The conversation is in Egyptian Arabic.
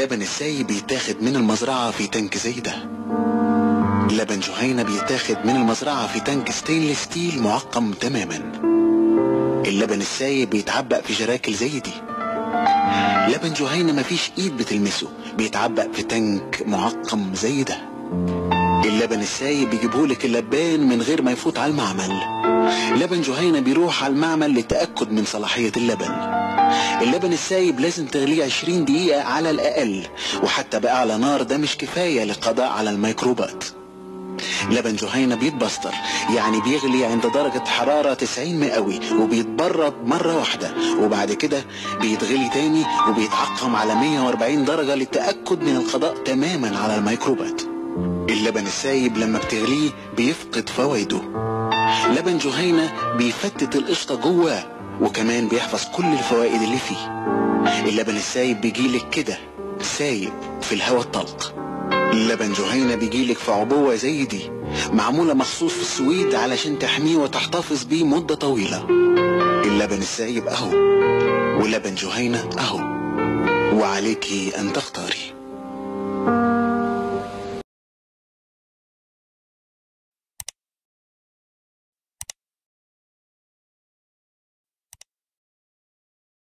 اللبن السايب بيتاخد من المزرعة في تانك زي ده لبن جهينة بيتاخد من المزرعة في تانك ستينلس ستيل معقم تماما اللبن السايب بيتعبق في جراكل زي دي لبن جهينة مفيش ايد بتلمسه بيتعبق في تانك معقم زي ده اللبن السايب بيجيبهولك اللبان من غير ما يفوت على المعمل لبن جهينة بيروح على المعمل للتأكد من صلاحية اللبن اللبن السايب لازم تغليه 20 دقيقة على الأقل وحتى بأعلى نار ده مش كفاية للقضاء على الميكروبات لبن جهينة بيتبستر يعني بيغلي عند درجة حرارة 90 مئوي وبيتبرد مرة واحدة وبعد كده بيتغلي تاني وبيتعقم على 140 درجة للتأكد من القضاء تماما على الميكروبات اللبن السايب لما بتغليه بيفقد فوائده لبن جهينة بيفتت القشطة جواه وكمان بيحفظ كل الفوائد اللي فيه اللبن السايب بيجيلك كده سايب في الهواء الطلق لبن جهينة بيجيلك في عبوة زي دي معمولة مخصوص في السويد علشان تحميه وتحتفظ بيه مدة طويلة اللبن السايب اهو ولبن جهينة اهو وعليكي ان تختاري